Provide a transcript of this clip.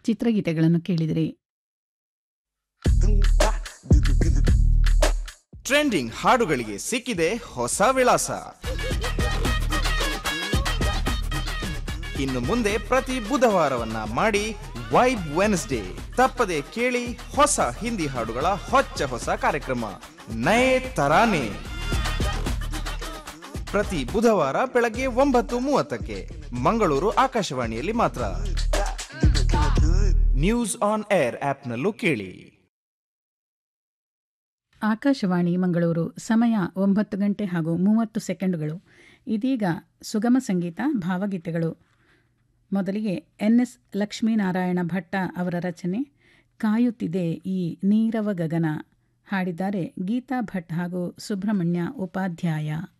ಚಿತ್ರಗೀತೆಗಳನ್ನು ಕೇಳಿದಿರಿ ಟ್ರೆಂಡಿಂಗ್ ಹಾಡುಗಳಿಗೆ ಸಿಕ್ಕಿದೆ ಹೊಸ ವಿಳಾಸ ಇನ್ನು ಮುಂದೆ ಪ್ರತಿ ಬುಧವಾರವನ್ನ ಮಾಡಿ ವೈಬ್ ವೆನ್ಸ್ಡೇ ತಪ್ಪದೆ ಕೇಳಿ ಹೊಸ ಹಿಂದಿ ಹಾಡುಗಳ ಹೊಚ್ಚ ಹೊಸ ಕಾರ್ಯಕ್ರಮ ನಯೇ ತರಾನೆ ಪ್ರತಿ ಬುಧವಾರ ಬೆಳಗ್ಗೆ ಒಂಬತ್ತು ಮೂವತ್ತಕ್ಕೆ ಮಂಗಳೂರು ಆಕಾಶವಾಣಿಯಲ್ಲಿ ಮಾತ್ರ ನ್ಯೂಸ್ ಆನ್ ಏರ್ ಆಪ್ನಲ್ಲೂ ಕೇಳಿ ಆಕಾಶವಾಣಿ ಮಂಗಳೂರು ಸಮಯ ಒಂಬತ್ತು ಗಂಟೆ ಹಾಗೂ ಮೂವತ್ತು ಸೆಕೆಂಡುಗಳು ಇದೀಗ ಸುಗಮ ಸಂಗೀತ ಭಾವಗೀತೆಗಳು ಮೊದಲಿಗೆ ಎನ್ ಎಸ್ ಲಕ್ಷ್ಮೀನಾರಾಯಣ ಭಟ್ಟ ಅವರ ರಚನೆ ಕಾಯುತ್ತಿದೆ ಈ ನೀರವ ಗಗನ ಹಾಡಿದ್ದಾರೆ ಗೀತಾ ಭಟ್ ಹಾಗೂ ಸುಬ್ರಹ್ಮಣ್ಯ ಉಪಾಧ್ಯಾಯ